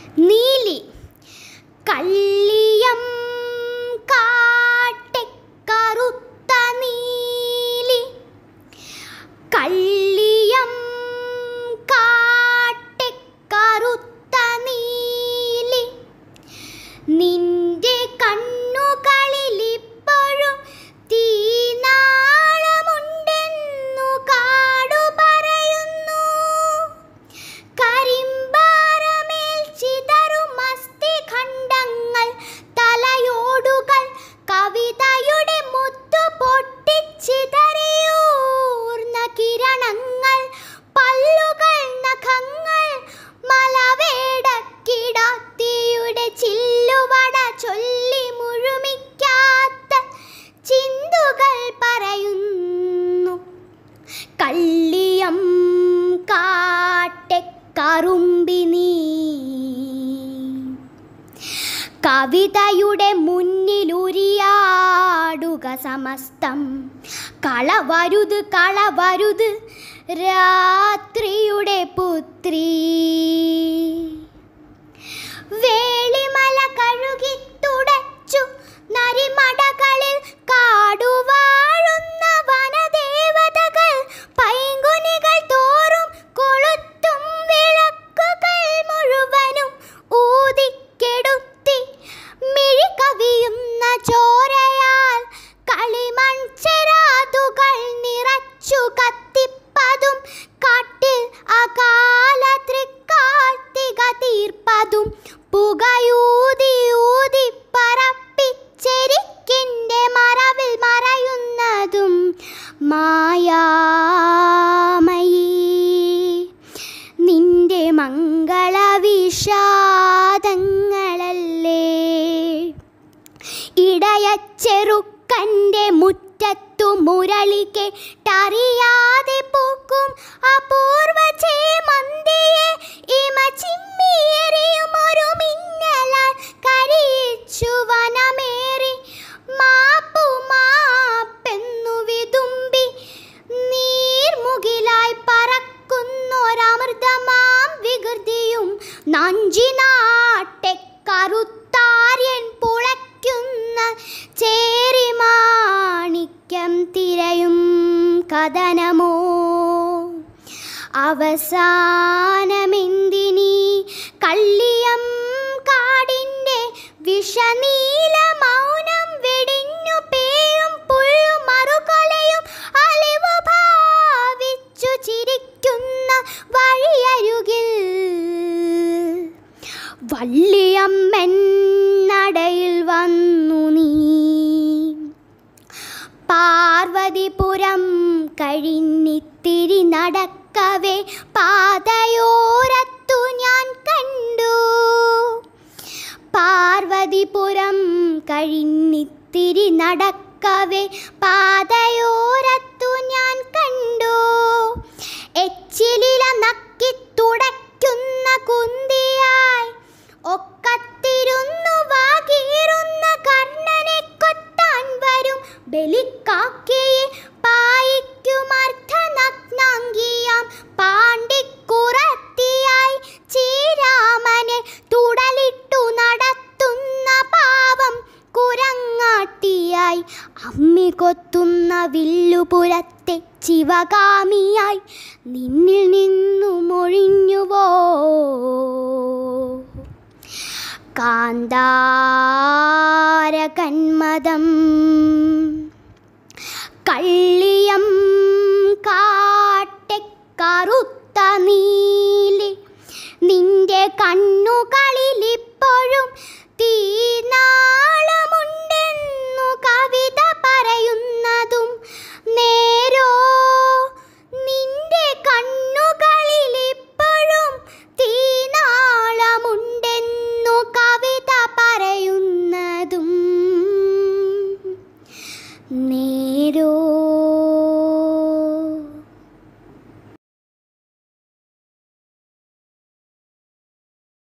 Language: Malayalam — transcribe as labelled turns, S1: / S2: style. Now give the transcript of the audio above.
S1: നീലി കള്ളിയം കാട്ടെക്കറുത്ത നീലി കള്ളിയം കാട്ടെക്കറുത്ത നീലി നിന്റെ കണ്ണുകളിൽ ഇപ്പോഴും തീനാളമുണ്ടെന്നു കാടു പറയുന്നു കരിമ്പാറമേൽ ചിതറും അസ്ഥിഖണ്ഡങ്ങൾ തലയോടുകൾ കവിതയുടെ മുത്തു പൊട്ടിച്ചിതറിയൂർന്ന കിരണങ്ങൾ പല്ലുകൾ നഖങ്ങൾ മലവേടക്കിടാത്തിയുടെ ചില്ലുവട ചൊല്ലി മുഴുമിക്കാത്ത ചിന്തുകൾ പറയുന്നു കള്ളിയം കാട്ടെക്കറുമ്പി നീ കവിതയുടെ മുന്നിലുരിയാടുക സമസ്തം കളവരുത് കളവരുത് രാത്രിയുടെ പുത്രി വേളിമല കഴുകി തുടച്ചു നരിമടകളിൽ കാടുവാഴുന്ന വനദേവതകൾ പൈങ്കുനികൾ തോറും കൊളുത്തും വിളക്കുകൾ മുഴുവനും ഊതിക്കെടുത്തി മിഴി കവിയുന്ന ചോരയാൽ കളിമൺ ചെരാതുകൾ നിറച്ചു കത്തിപ്പതും കാട്ടിൽ അകാല തൃക്കാർത്തിക തീർപ്പതും പുകയൂതി ഊതി പറപ്പിച്ചെരിക്കിൻ്റെ മറവിൽ മറയുന്നതും മായാമയീ നിന്റെ മംഗളവിഷാദങ്ങളല്ലേ ഇടയച്ചെറുക്കൻ്റെ മുറ്റത്തു മുരളി കേട്ടറിയാതെ പൂക്കും അപൂർവ ചേമന്തിയെ ഇമ ചിമ്മിയെറിയും ഒരു മിന്നലാൽ കരിയിച്ചു വനമേറി മാപ്പു മാപ്പെന്നു വിതുമ്പി നീർമുകിലായി പറക്കുന്നൊരമൃതമാം വികൃതിയും നഞ്ചിനാട്ടെ കറുത്താര്യൻ പുളയ്ക്കുന്ന ചേരിമാണിക്യം തിരയും കഥനമോ അവസാനമെന്തിനീ കള്ളിയം കാടിൻ്റെ വിഷനീല മൗനം വെടിഞ്ഞു പേയും പുല്ലും മറുകൊലയും അലിവു ഭാവിച്ചു ചിരിക്കുന്ന വഴിയരുകിൽ വള്ളിയമ്മൻ നടയിൽ വന്നു നീ പാർവതിപുരം കഴിഞ്ഞിത്തിരി നടക്കവേ പാതയോരത്തു ഞാൻ കണ്ടു പാർവതിപുരം കഴിഞ്ഞിത്തിരി നടക്കവേ പാതയോരത്തു ഞാൻ കണ്ടു എച്ചിലില നക്കി തുടയ്ക്കുന്ന കുന്തിയായി ഒക്കത്തിരുന്നു വാകീറുന്ന കർണനെ കൊത്താൻ വരും ബലിക്കാക്കയെ പായിക്കുമർദ്ധനഗ്നാംഗിയാം പാണ്ടിക്കുറത്തിയായി ചീരാമനെ തുടലിട്ടു നടത്തുന്ന പാവം കുരങ്ങാട്ടിയായി അമ്മി കൊത്തുന്ന വില്ലുപുരത്തെ ശിവകാമിയായി നിന്നിൽ നിന്നു മൊഴിഞ്ഞുവോ കാന്താരകന്മദം കള്ളിയം കാട്ടെക്കറുത്ത നീലി നിന്റെ കണ്ണുകളിൽ ഇപ്പോഴും തീനാളമുണ്ടെന്നു